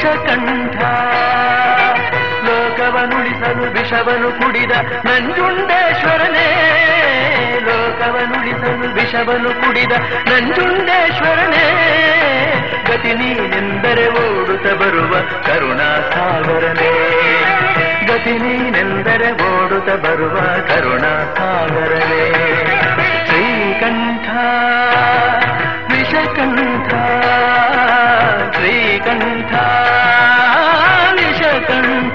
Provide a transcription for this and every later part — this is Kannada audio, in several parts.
ವಿಷಕಂಠ ಲೋಕವನುಳಿಸಲು ವಿಷವನು ಕುಡಿದ ನಂಜುಂಡೇಶ್ವರನೇ ಲೋಕವನುಳಿಸಲು ವಿಷವನು ಕುಡಿದ ನಂಜುಂಡೇಶ್ವರನೇ ಗತಿ ನೀನೆಂದರೆ ಓಡುತ್ತ ಬರುವ ಕರುಣಾಸಾಗರನೇ ಗತಿ ನೀನೆಂದರೆ ಓಡುತ್ತ ಬರುವ ಕರುಣಾಸಾಗರನೇ ಶ್ರೀಕಂಠ ವಿಷಕಂಠ ಶ್ರೀಕಂಠ ವಿಷಕಂಠ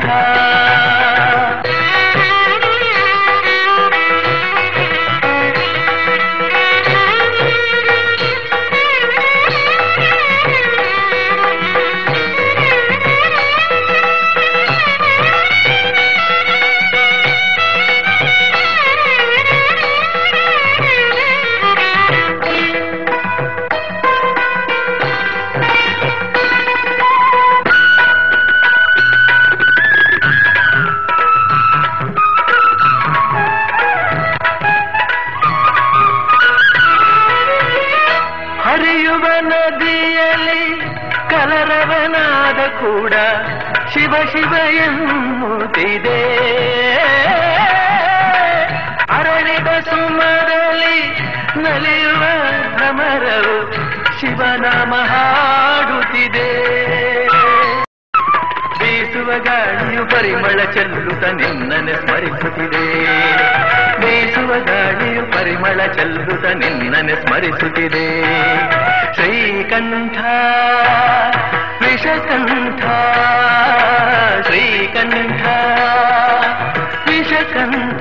ಹರಿಯುವ ನದಿಯಲ್ಲಿ ಕಲರವನಾದ ಕೂಡ ಶಿವ ಶಿವ ಎನ್ನುತ್ತಿದೆ ಅರಳಿದ ಸುಮರಲಿ ನಲಿಯುವ ಭ್ರಮರವು ಶಿವನಾಮ ಹಾಡುತ್ತಿದೆ ಬೀಸುವ ಗಾಳಿಯು ಪರಿಮಳ ಚೆಲ್ಲುತ್ತ ನಿನ್ನನೆ ಸ್ಮರಿಸುತ್ತಿದೆ ಬೀಸುವ ಗಾಳಿಯು ಪರಿಮಳ ಚೆಲ್ಲುತ್ತ ನಿನ್ನನೆ ಸ್ಮರಿಸುತ್ತಿದೆ ಶ್ರೀಕಂಠ ವಿಷಕಂಠ ಶ್ರೀಕಂಠ ವಿಷಕಂಠ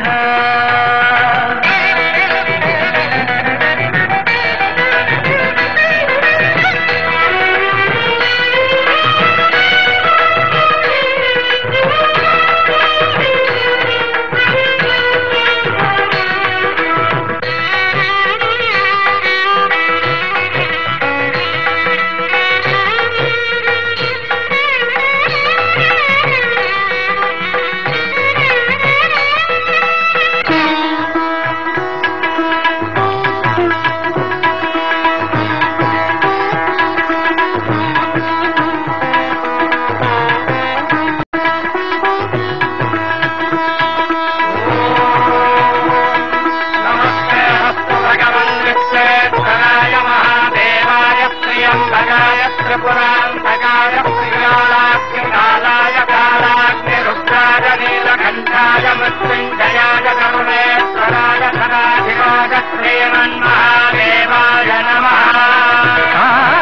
नमस्ते अस्तु भगवन् विश्वेश्वराय महादेवाय प्रियम्बराय त्रिपुरान्तकाय प्रियालाग्निकालाय कालाग्निरुद्राय नीलकण्ठाय मृत्युञ्जयाय करुणेश्वराय सदाधिराज श्रीमन्महादेवाय नमः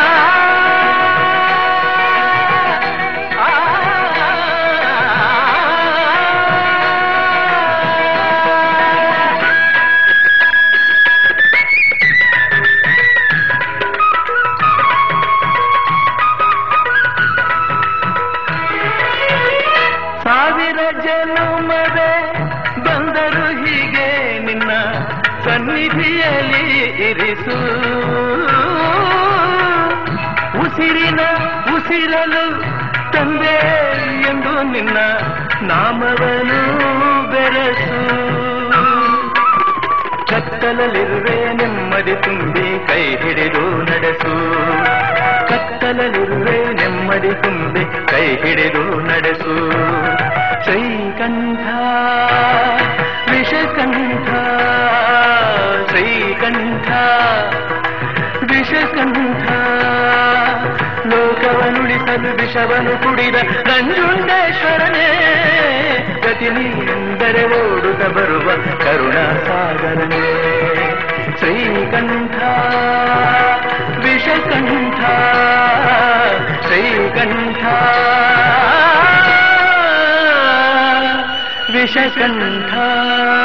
ಸಾವಿರ ಜನುಮವೇ ಬಂದರು ಹೀಗೆ ನಿನ್ನ ಸನ್ನಿಧಿಯಲ್ಲಿ ಇರಿಸು ಉಸಿರಿನ ಉಸಿರಲು ತಂದೆ ಎಂದು ನಿನ್ನ ನಾಮವನು ಬೆರೆಸು ಕತ್ತಲಲ್ಲಿರುವೆ ನೆಮ್ಮದಿ ತುಂಬಿ ಕೈ ಹಿಡಿದು ನಡೆಸು ಕತ್ತಲಲ್ಲಿರುವೆ ನೆಮ್ಮದಿ ತುಂಬಿ ಕೈ ಹಿಡಿದು ನಡೆಸು ಶ್ರೀಕಂಠ ವಿಷಕಂಠ ಶ್ರೀಕಂಠ ವಿಷಕಂಠ ಲೋಕವನುಳಿಸಲು ವಿಷವನು ಕುಡಿದ ನಂಜುಂಡೇಶ್ವರನೇ ಗತಿ ನೀನೆಂದರೆ ಓಡುತ್ತ ಬರುವ ಕರುಣಾಸಾಗರನೇ ಶ್ರೀಕಂಠ ವಿಷಕಂಠ ಶ್ರೀಕಂಠ ವಿಷಕಂಠ